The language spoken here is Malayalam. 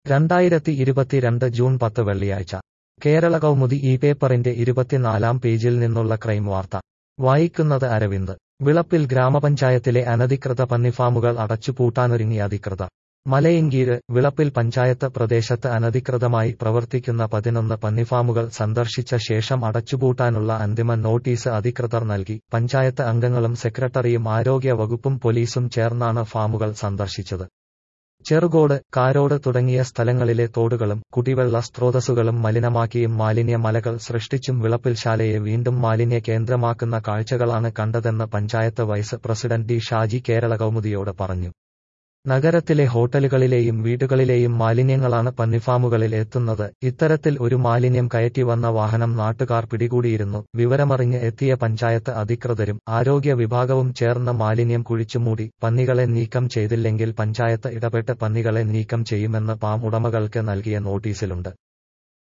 രണ്ടായിരത്തി ഇരുപത്തിരണ്ട് ജൂൺ പത്ത് വെള്ളിയാഴ്ച കേരള കൗമുദി ഈ പേപ്പറിന്റെ ഇരുപത്തിനാലാം പേജിൽ നിന്നുള്ള ക്രൈം വാർത്ത വായിക്കുന്നത് അരവിന്ദ് വിളപ്പിൽ ഗ്രാമപഞ്ചായത്തിലെ അനധികൃത പന്നിഫാമുകൾ അടച്ചുപൂട്ടാനൊരുങ്ങി അധികൃതർ മലയങ്കീര് വിളപ്പിൽ പഞ്ചായത്ത് പ്രദേശത്ത് അനധികൃതമായി പ്രവർത്തിക്കുന്ന പതിനൊന്ന് പന്നിഫാമുകൾ സന്ദർശിച്ച ശേഷം അടച്ചുപൂട്ടാനുള്ള അന്തിമ നോട്ടീസ് അധികൃതർ നൽകി പഞ്ചായത്ത് അംഗങ്ങളും സെക്രട്ടറിയും ആരോഗ്യ വകുപ്പും പോലീസും ചേർന്നാണ് ഫാമുകൾ സന്ദർശിച്ചത് ചെറുകോട് കാരോട് തുടങ്ങിയ സ്ഥലങ്ങളിലെ തോടുകളും കുടിവെള്ള സ്രോതസ്സുകളും മലിനമാക്കിയും മാലിന്യ മലകൾ സൃഷ്ടിച്ചും വിളപ്പിൽ ശാലയെ വീണ്ടും മാലിന്യ കേന്ദ്രമാക്കുന്ന കാഴ്ചകളാണ് കണ്ടതെന്ന് panchayat vice president D Shaji Kerala കൗമുദിയോട് പറഞ്ഞു നഗരത്തിലെ ഹോട്ടലുകളിലെയും വീടുകളിലെയും മാലിന്യങ്ങളാണ് പന്നിഫാമുകളിൽ എത്തുന്നത് ഇത്തരത്തിൽ ഒരു മാലിന്യം കയറ്റി വന്ന വാഹനം നാട്ടുകാർ പിടികൂടിയിരുന്നു വിവരമറിഞ്ഞ് എത്തിയ പഞ്ചായത്ത് അധികൃതരും ആരോഗ്യ വിഭാഗവും ചേർന്ന് മാലിന്യം കുഴിച്ചുമൂടി പന്നികളെ നീക്കം ചെയ്തില്ലെങ്കിൽ പഞ്ചായത്ത് ഇടപെട്ട് പന്നികളെ നീക്കം ചെയ്യുമെന്ന് പാം ഉടമകൾക്ക് നൽകിയ നോട്ടീസിലുണ്ട്